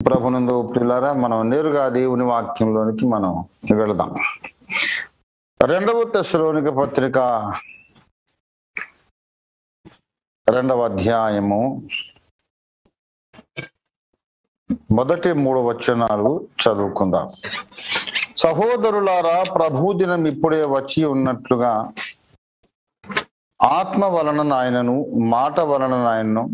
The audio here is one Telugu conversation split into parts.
ప్రభునందు పిల్లరా మనం నేరుగా దేవుని వాక్యంలోనికి మనం వెళదాం రెండవ దశలోనిక పత్రిక రెండవ అధ్యాయము మొదటి మూడు వచనాలు చదువుకుందాం సహోదరులారా ప్రభు దినం ఇప్పుడే వచ్చి ఉన్నట్లుగా ఆత్మ వలన ఆయనను మాట వలన ఆయనను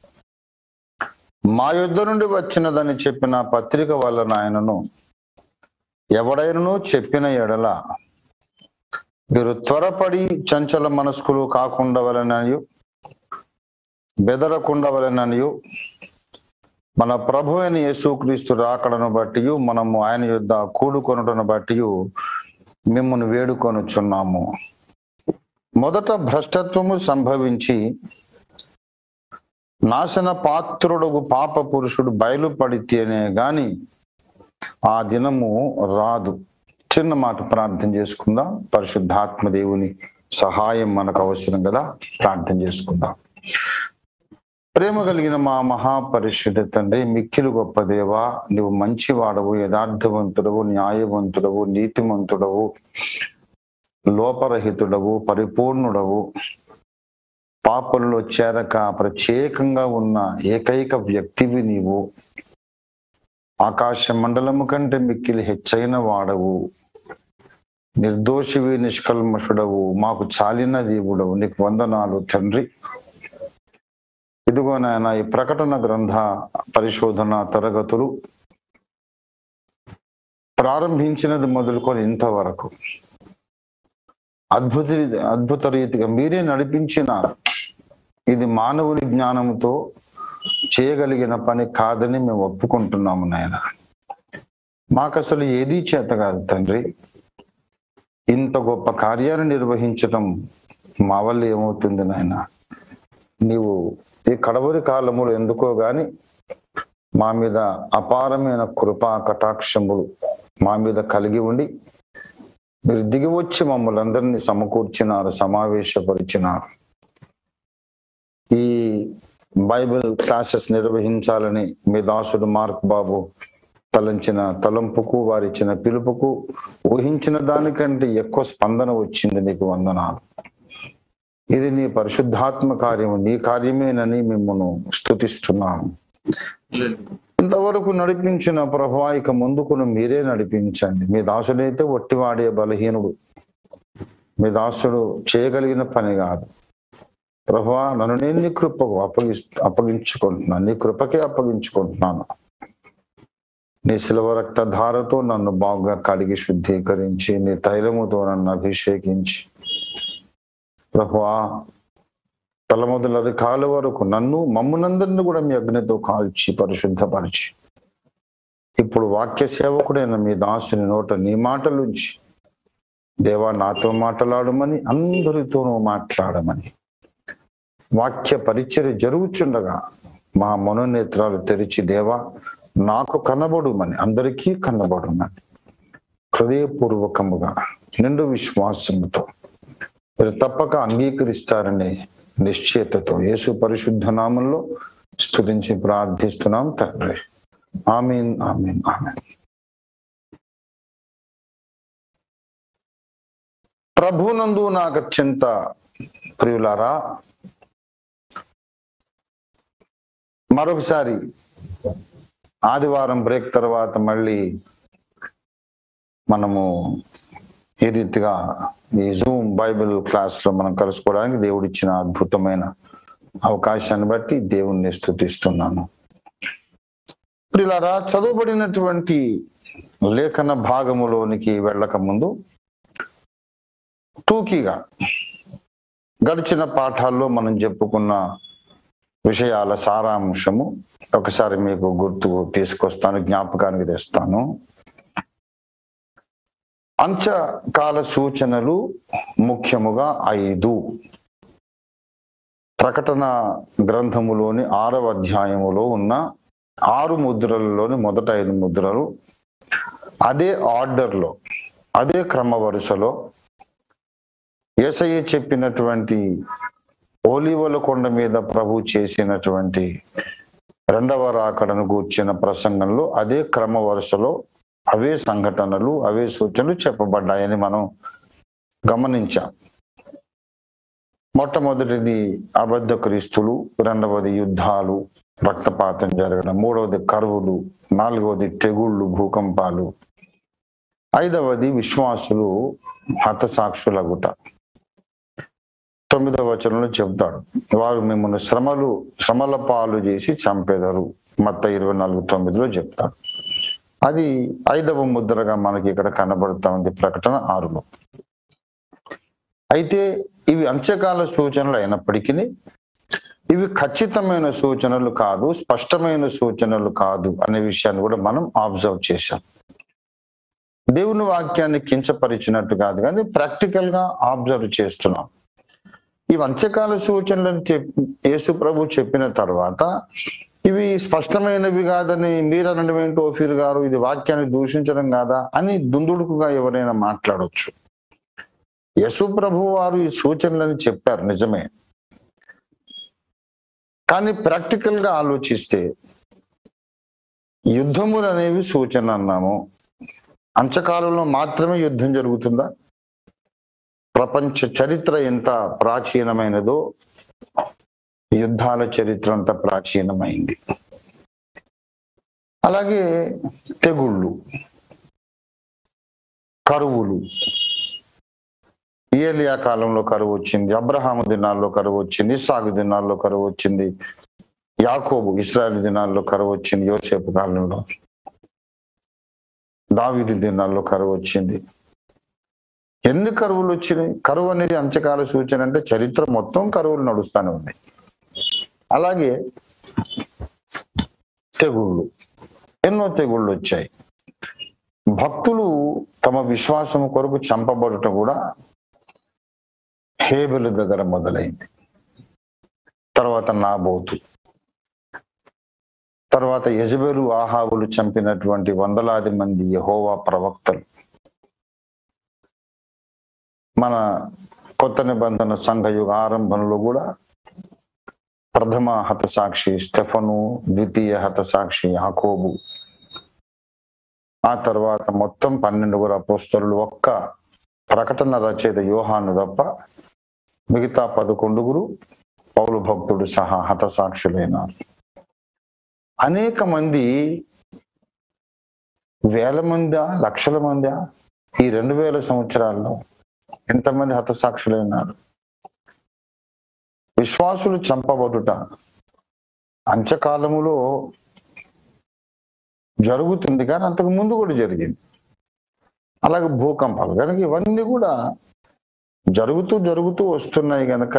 మా యుద్ధ నుండి వచ్చినదని చెప్పిన పత్రిక వలన ఆయనను ఎవడైనను చెప్పిన ఎడల మీరు త్వరపడి చంచల మనస్కులు కాకుండా వలనయు బెదరకుండా వలనయు మన ప్రభు అయిన యేసుక్రీస్తు రాకడను బట్టి మనము ఆయన యుద్ధ కూడుకొనుటను బట్టి మిమ్మల్ని వేడుకొనుచున్నాము మొదట భ్రష్టత్వము సంభవించి నాశన పాత్రుడు పాప పురుషుడు బయలుపడితేనే గాని ఆ దినము రాదు చిన్న మాట ప్రార్థన చేసుకుందాం పరిశుద్ధాత్మ దేవుని సహాయం మనకు అవసరం కదా ప్రార్థన చేసుకుందాం ప్రేమ కలిగిన మా మహాపరిశుద్ధ తండ్రి మిక్కిలు గొప్ప దేవా నువ్వు మంచివాడవు యథార్థవంతుడవు న్యాయవంతుడవు నీతిమంతుడవు లోపరహితుడవు పరిపూర్ణుడవు పాపల్లో చేరక ప్రత్యేకంగా ఉన్న ఏకైక వ్యక్తివి నీవు ఆకాశ మండలము కంటే మిక్కిలి హెచ్చైన వాడవు నిర్దోషివి నిష్కల్మషుడవు మాకు చాలిన దేవుడవు నీకు వందనాలు తండ్రి ఇదిగో నాయన ఈ ప్రకటన గ్రంథ పరిశోధన తరగతులు ప్రారంభించినది మొదలుకొని ఇంతవరకు అద్భుత అద్భుత రీతిగా మీరే నడిపించిన ఇది మానవుని జ్ఞానంతో చేయగలిగిన పని కాదని మేము ఒప్పుకుంటున్నాము నాయన మాకు అసలు ఏదీ చేత కాదు తండ్రి ఇంత గొప్ప కార్యాన్ని నిర్వహించటం మా వల్ల ఏమవుతుంది నాయన నీవు ఈ కడవరి కాలములు ఎందుకో గాని మా మీద అపారమైన కృపా కటాక్షములు మా మీద కలిగి ఉండి మీరు దిగి వచ్చి మమ్మల్ని అందరినీ సమకూర్చినారు సమావేశపరిచినారు ఈ బైబిల్ క్లాసెస్ నిర్వహించాలని మీ దాసుడు మార్క్ బాబు తలంచిన తలంపుకు వారిచ్చిన పిలుపుకు ఊహించిన దానికంటే ఎక్కువ స్పందన వచ్చింది నీకు వందనాలు ఇది నీ పరిశుద్ధాత్మ కార్యము నీ కార్యమేనని మిమ్మల్ని స్థుతిస్తున్నాము ఇంతవరకు నడిపించిన ప్రభా ఇక ముందుకును మీరే నడిపించండి మీ దాసుడైతే ఒట్టివాడే బలహీనుడు మీ దాసుడు చేయగలిగిన పని కాదు ప్రభా నన్ను నేను నీ కృపకు అప్పగి అప్పగించుకుంటున్నాను నీ కృపకే అప్పగించుకుంటున్నాను నీ శిలవ రక్త ధారతో నన్ను బాగా కడిగి శుద్ధీకరించి నీ తైలముతో నన్ను అభిషేకించి ప్రభా తల మొదలది కాలు వరకు నన్ను మమ్మునందరిని కూడా మీ అగ్నితో కాల్చి పరిశుద్ధపరిచి ఇప్పుడు వాక్య సేవకుడైన మీ దాసుని నోట నీ మాటలుంచి దేవా నాతో మాట్లాడమని అందరితోనూ మాట్లాడమని వాక్య పరిచర్య జరుగుచుండగా మా మనోనేత్రాలు తెరిచి దేవా నాకు కనబడుమని అందరికీ కనబడుమని హృదయపూర్వకముగా నిండు విశ్వాసముతో మీరు తప్పక అంగీకరిస్తారని నిశ్చయతతో యేసు పరిశుద్ధ నామంలో స్తుతించి ప్రార్థిస్తున్నాం తండ్రి ఆమీన్ ఆమీన్ ఆమీన్ ప్రభునందు నాకు అత్యంత ప్రియులారా మరొకసారి ఆదివారం బ్రేక్ తర్వాత మళ్ళీ మనము ఈ రీతిగా ఈ జూమ్ బైబిల్ క్లాస్ లో మనం కలుసుకోవడానికి దేవుడు ఇచ్చిన అద్భుతమైన అవకాశాన్ని బట్టి దేవుణ్ణి స్థుతిస్తున్నాను ప్రిలారా చదువుబడినటువంటి లేఖన భాగములోనికి వెళ్ళక ముందు టూకీగా గడిచిన పాఠాల్లో మనం చెప్పుకున్న విషయాల సారాంశము ఒకసారి మీకు గుర్తు తీసుకొస్తాను జ్ఞాపకానికి తెస్తాను అంచకాల సూచనలు ముఖ్యముగా ఐదు ప్రకటన గ్రంథములోని ఆరవ అధ్యాయములో ఉన్న ఆరు ముద్రలలోని మొదట ఐదు ముద్రలు అదే ఆర్డర్లో అదే క్రమ వరుసలో ఏసయ్య చెప్పినటువంటి ఓలివల కొండ మీద ప్రభు చేసినటువంటి రెండవ రాకడను కూర్చిన ప్రసంగంలో అదే క్రమ వరుసలో అవే సంఘటనలు అవే సూచనలు చెప్పబడ్డాయని మనం గమనించాం మొట్టమొదటిది అబద్ధ క్రీస్తులు రెండవది యుద్ధాలు రక్తపాతం జరగడం మూడవది కరువులు నాలుగవది తెగుళ్ళు భూకంపాలు ఐదవది విశ్వాసులు హతసాక్షులగుట తొమ్మిదవ వచనంలో చెబుతాడు వారు మిమ్మల్ని శ్రమలు శ్రమల పాలు చేసి చంపేదరు మత్త ఇరవై నాలుగు తొమ్మిదిలో చెప్తాడు అది ఐదవ ముద్రగా మనకి ఇక్కడ కనబడుతా ఉంది ప్రకటన ఆరులో అయితే ఇవి అంత్యకాల సూచనలు అయినప్పటికీ ఇవి ఖచ్చితమైన సూచనలు కాదు స్పష్టమైన సూచనలు కాదు అనే విషయాన్ని కూడా మనం ఆబ్జర్వ్ చేశాం దేవుని వాక్యాన్ని కించపరిచినట్టు కాదు కానీ ప్రాక్టికల్ గా ఆబ్జర్వ్ చేస్తున్నాం ఈ అంత్యకాల సూచనలను చెప్పి యేసు ప్రభు చెప్పిన తర్వాత ఇవి స్పష్టమైనవి కాదని మీరు అనడం ఏంటి ఓఫీర్ గారు ఇది వాక్యాన్ని దూషించడం కాదా అని దుందుడుకుగా ఎవరైనా మాట్లాడొచ్చు యశు ప్రభు వారు ఈ సూచనలని చెప్పారు నిజమే కానీ ప్రాక్టికల్ గా ఆలోచిస్తే యుద్ధములు అనేవి సూచన అన్నాము అంచకాలంలో మాత్రమే యుద్ధం జరుగుతుందా ప్రపంచ చరిత్ర ఎంత ప్రాచీనమైనదో యుద్ధాల చరిత్ర అంత ప్రాచీనమైంది అలాగే తెగుళ్ళు కరువులు ఏలియా కాలంలో కరువు వచ్చింది అబ్రహాము దినాల్లో కరువు వచ్చింది సాగు దినాల్లో కరువు వచ్చింది యాకోబు ఇస్రాయల్ దినాల్లో కరువు వచ్చింది యోసేపు కాలంలో దావిది దినాల్లో కరువు వచ్చింది ఎన్ని కరువులు వచ్చినాయి కరువు అనేది అంత్యకాల సూచన అంటే చరిత్ర మొత్తం కరువులు నడుస్తూనే ఉంది అలాగే తెగుళ్ళు ఎన్నో తెగుళ్ళు వచ్చాయి భక్తులు తమ విశ్వాసం కొరకు చంపబడుట కూడా హేబెలు దగ్గర మొదలైంది తర్వాత నాబోతు తర్వాత యజబెలు ఆహాబులు చంపినటువంటి వందలాది మంది యహోవా ప్రవక్తలు మన కొత్త నిబంధన సంఘయుగ ఆరంభంలో కూడా ప్రథమ హతసాక్షి స్టెఫను ద్వితీయ హతసాక్షి యాకోబు ఆ తర్వాత మొత్తం పన్నెండుగురు అపోస్తలు ఒక్క ప్రకటన రచయిత యోహాను తప్ప మిగతా పదకొండుగురు పౌలు భక్తుడు సహా హతసాక్షులైనారు అనేక మంది వేల మందా లక్షల మందా ఈ రెండు వేల సంవత్సరాల్లో ఎంతమంది హతసాక్షులైనారు విశ్వాసులు చంపబడుట అంత్యకాలములో జరుగుతుంది కానీ అంతకు ముందు కూడా జరిగింది అలాగే భూకంపాలు కనుక ఇవన్నీ కూడా జరుగుతూ జరుగుతూ వస్తున్నాయి గనక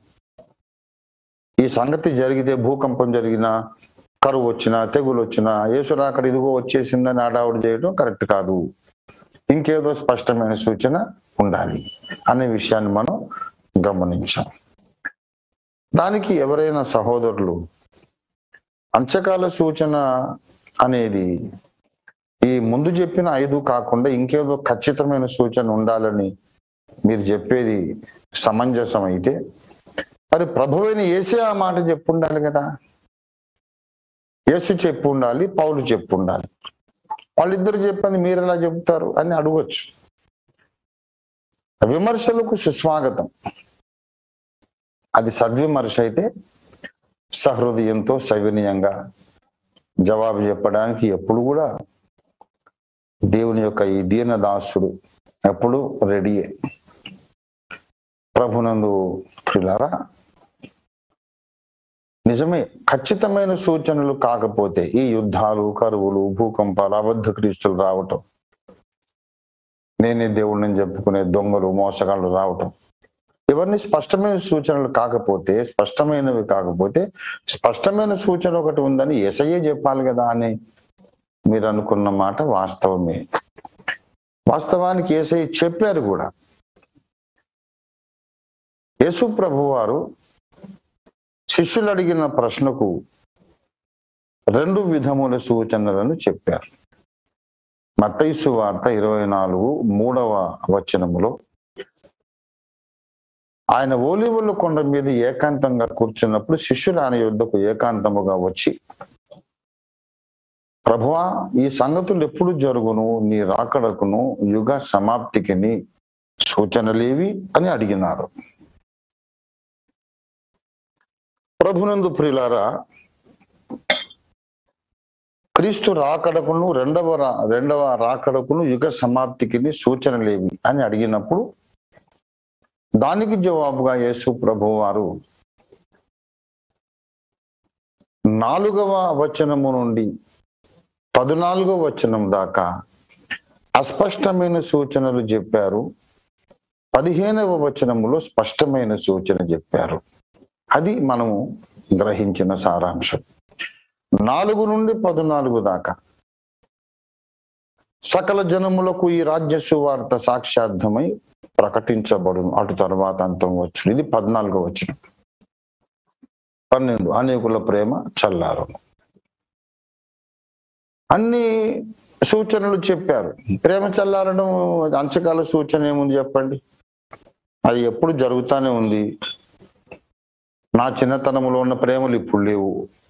ఈ సంగతి జరిగితే భూకంపం జరిగినా కరువు వచ్చినా తెగులు వచ్చినా యేసురా అక్కడ ఇదిగో వచ్చేసిందని ఆడావుడు చేయడం కరెక్ట్ కాదు ఇంకేదో స్పష్టమైన సూచన ఉండాలి అనే విషయాన్ని మనం గమనించాం దానికి ఎవరైనా సహోదరులు అంచకాల సూచన అనేది ఈ ముందు చెప్పిన ఐదు కాకుండా ఇంకేదో ఖచ్చితమైన సూచన ఉండాలని మీరు చెప్పేది సమంజసం అయితే మరి ప్రభువైన ఏసే ఆ మాట చెప్పు ఉండాలి కదా యేసు చెప్పు ఉండాలి పౌలు చెప్పు ఉండాలి వాళ్ళిద్దరు చెప్పని మీరు ఎలా చెప్తారు అని అడగొచ్చు విమర్శలకు సుస్వాగతం అది సద్విమర్శ అయితే సహృదయంతో సవినయంగా జవాబు చెప్పడానికి ఎప్పుడు కూడా దేవుని యొక్క ఈ దీన దాసుడు ఎప్పుడు రెడీయే ప్రభునందు ప్రిలారా నిజమే ఖచ్చితమైన సూచనలు కాకపోతే ఈ యుద్ధాలు కరువులు భూకంపాలు అబద్ధ క్రీస్తులు రావటం నేనే దేవుడిని చెప్పుకునే దొంగలు మోసగాళ్ళు రావటం ఇవన్నీ స్పష్టమైన సూచనలు కాకపోతే స్పష్టమైనవి కాకపోతే స్పష్టమైన సూచన ఒకటి ఉందని ఎసయ్యే చెప్పాలి కదా అని మీరు అనుకున్న మాట వాస్తవమే వాస్తవానికి ఏసై చెప్పారు కూడా యేసు ప్రభు వారు శిష్యులు అడిగిన ప్రశ్నకు రెండు విధముల సూచనలను చెప్పారు మత్తైసు వార్త ఇరవై నాలుగు మూడవ వచనములో ఆయన ఓలివుల కొండ మీద ఏకాంతంగా కూర్చున్నప్పుడు శిష్యులు ఆయన యుద్ధకు ఏకాంతముగా వచ్చి ప్రభువా ఈ సంగతులు ఎప్పుడు జరుగును నీ రాకడకును యుగ సమాప్తికిని సూచనలేవి అని అడిగినారు ప్రభునందు ప్రియులారా క్రీస్తు రాకడకును రెండవ రా- రెండవ రాకడకును యుగ సమాప్తికి సూచనలేవి అని అడిగినప్పుడు దానికి జవాబుగా యేసు ప్రభు వారు నాలుగవ వచనము నుండి పద్నాలుగవ వచనం దాకా అస్పష్టమైన సూచనలు చెప్పారు పదిహేనవ వచనములో స్పష్టమైన సూచన చెప్పారు అది మనము గ్రహించిన సారాంశం నాలుగు నుండి పద్నాలుగు దాకా సకల జనములకు ఈ రాజ్య సువార్త సాక్షార్థమై ప్రకటించబడును అటు తర్వాత అంతం వచ్చు ఇది పద్నాలుగో వచ్చిన పన్నెండు అనేకుల ప్రేమ చల్లారు అన్ని సూచనలు చెప్పారు ప్రేమ చల్లారడం అంచకాల సూచన ఏముంది చెప్పండి అది ఎప్పుడు జరుగుతానే ఉంది నా చిన్నతనంలో ఉన్న ప్రేమలు ఇప్పుడు లేవు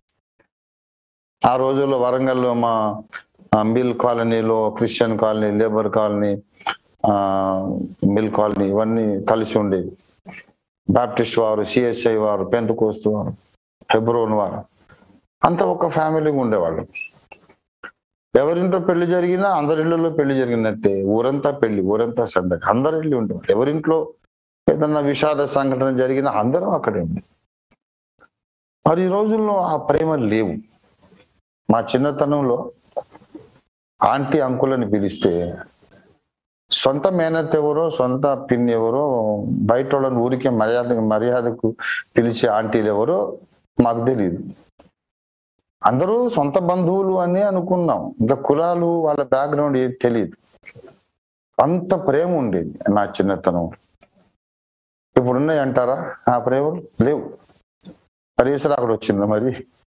ఆ రోజుల్లో వరంగల్లో మా ఆ, మిల్ కాలనీలో క్రిస్టియన్ కాలనీ లేబర్ కాలనీ ఆ, మిల్ కాలనీ ఇవన్నీ కలిసి ఉండేవి బాప్టిస్ట్ వారు సిఎస్ఐ వారు పెంతకోస్తు వారు హెబ్రోన్ వారు అంత ఒక ఫ్యామిలీగా ఉండేవాళ్ళు ఎవరింట్లో పెళ్లి జరిగినా అందరిళ్ళలో పెళ్లి జరిగినట్టే ఊరంతా పెళ్లి ఊరంతా సందడి అందరి ఇల్లు ఉండేవాళ్ళు ఎవరింట్లో ఏదన్నా విషాద సంఘటన జరిగినా అందరం అక్కడే ఉంది మరి ఈ రోజుల్లో ఆ ప్రేమ లేవు మా చిన్నతనంలో ఆంటీ అంకులని పిలిస్తే సొంత మేనత్ ఎవరో సొంత పిన్ ఎవరో బయట వాళ్ళని ఊరికే మర్యాద మర్యాదకు పిలిచే ఆంటీలు ఎవరో మాకు తెలియదు అందరూ సొంత బంధువులు అని అనుకున్నాం ఇంకా కులాలు వాళ్ళ బ్యాక్గ్రౌండ్ ఏది తెలియదు అంత ప్రేమ ఉండేది నా చిన్నతనం ఇప్పుడు ఉన్నాయి అంటారా ఆ ప్రేమలు లేవు పరీసర అక్కడ వచ్చిందా మరి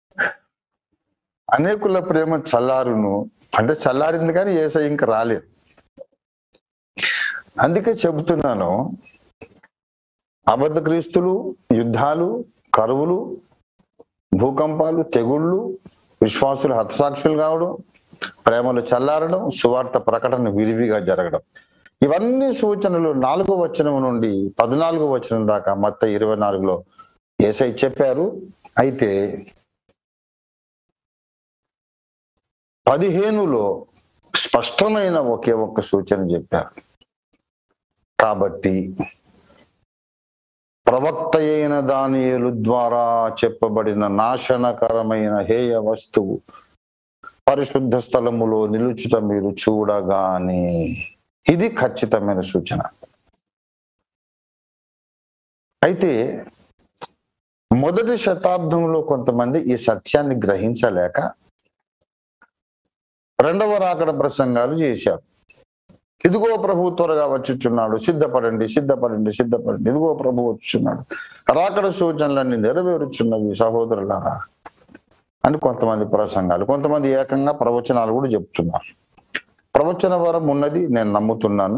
అనేకుల ప్రేమ చల్లారును అంటే చల్లారింది కానీ ఏసై ఇంకా రాలేదు అందుకే చెబుతున్నాను అబద్ధ క్రీస్తులు యుద్ధాలు కరువులు భూకంపాలు తెగుళ్ళు విశ్వాసులు హతసాక్షులు కావడం ప్రేమలు చల్లారడం సువార్త ప్రకటన విరివిగా జరగడం ఇవన్నీ సూచనలు నాలుగో వచనం నుండి పద్నాలుగో వచనం దాకా మొత్తం ఇరవై నాలుగులో ఏసై చెప్పారు అయితే పదిహేనులో స్పష్టమైన ఒకే ఒక్క సూచన చెప్పారు కాబట్టి ప్రవక్త అయిన దానియేలు ద్వారా చెప్పబడిన నాశనకరమైన హేయ వస్తువు పరిశుద్ధ స్థలములో నిలుచుట మీరు చూడగానే ఇది ఖచ్చితమైన సూచన అయితే మొదటి శతాబ్దంలో కొంతమంది ఈ సత్యాన్ని గ్రహించలేక రెండవ రాకడ ప్రసంగాలు చేశారు ఇదిగో ప్రభు త్వరగా వచ్చుచున్నాడు సిద్ధపడండి సిద్ధపడండి సిద్ధపడండి ఇదిగో ప్రభు వచ్చుచున్నాడు రాకడ సూచనలన్నీ నెరవేరుచున్నవి సహోదరులారా అని కొంతమంది ప్రసంగాలు కొంతమంది ఏకంగా ప్రవచనాలు కూడా చెప్తున్నారు ప్రవచన వరం ఉన్నది నేను నమ్ముతున్నాను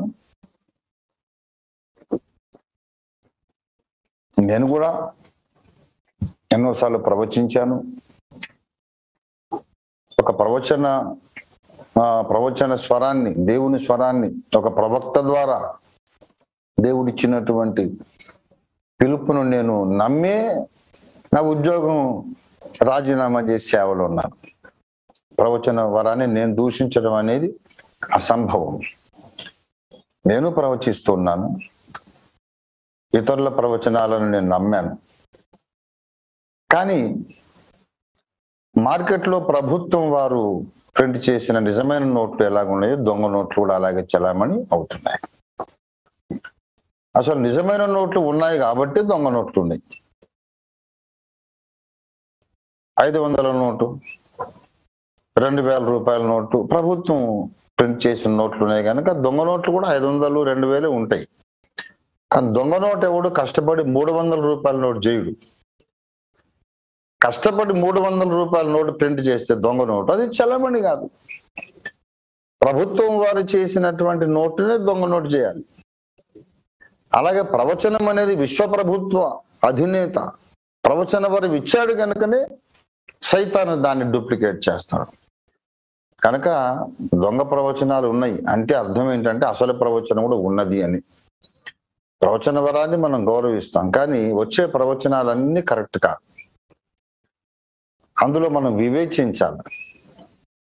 నేను కూడా ఎన్నోసార్లు ప్రవచించాను ఒక ప్రవచన ఆ, ప్రవచన స్వరాన్ని దేవుని స్వరాన్ని ఒక ప్రవక్త ద్వారా దేవుడిచ్చినటువంటి పిలుపును నేను నమ్మే నా ఉద్యోగం రాజీనామా చేసి సేవలో ఉన్నాను ప్రవచన వరాన్ని నేను దూషించడం అనేది అసంభవం నేను ప్రవచిస్తున్నాను ఇతరుల ప్రవచనాలను నేను నమ్మాను కానీ మార్కెట్లో ప్రభుత్వం వారు ప్రింట్ చేసిన నిజమైన నోట్లు ఎలాగున్నాయో దొంగ నోట్లు కూడా అలాగే చలామణి అవుతున్నాయి అసలు నిజమైన నోట్లు ఉన్నాయి కాబట్టి దొంగ నోట్లు ఉన్నాయి ఐదు వందల నోటు రెండు వేల రూపాయల నోటు ప్రభుత్వం ప్రింట్ చేసిన నోట్లు ఉన్నాయి కనుక దొంగ నోట్లు కూడా ఐదు వందలు రెండు వేలు ఉంటాయి కానీ దొంగ నోటు ఎవడు కష్టపడి మూడు వందల రూపాయల నోటు చేయుడు కష్టపడి మూడు వందల రూపాయల నోటు ప్రింట్ చేస్తే దొంగ నోటు అది చలమణి కాదు ప్రభుత్వం వారు చేసినటువంటి నోటునే దొంగ నోటు చేయాలి అలాగే ప్రవచనం అనేది విశ్వ ప్రభుత్వ అధినేత ప్రవచన వారు ఇచ్చాడు కనుకనే సైతాను దాన్ని డూప్లికేట్ చేస్తాడు కనుక దొంగ ప్రవచనాలు ఉన్నాయి అంటే అర్థం ఏంటంటే అసలు ప్రవచనం కూడా ఉన్నది అని ప్రవచన వరాన్ని మనం గౌరవిస్తాం కానీ వచ్చే ప్రవచనాలన్నీ కరెక్ట్ కాదు అందులో మనం వివేచించాలి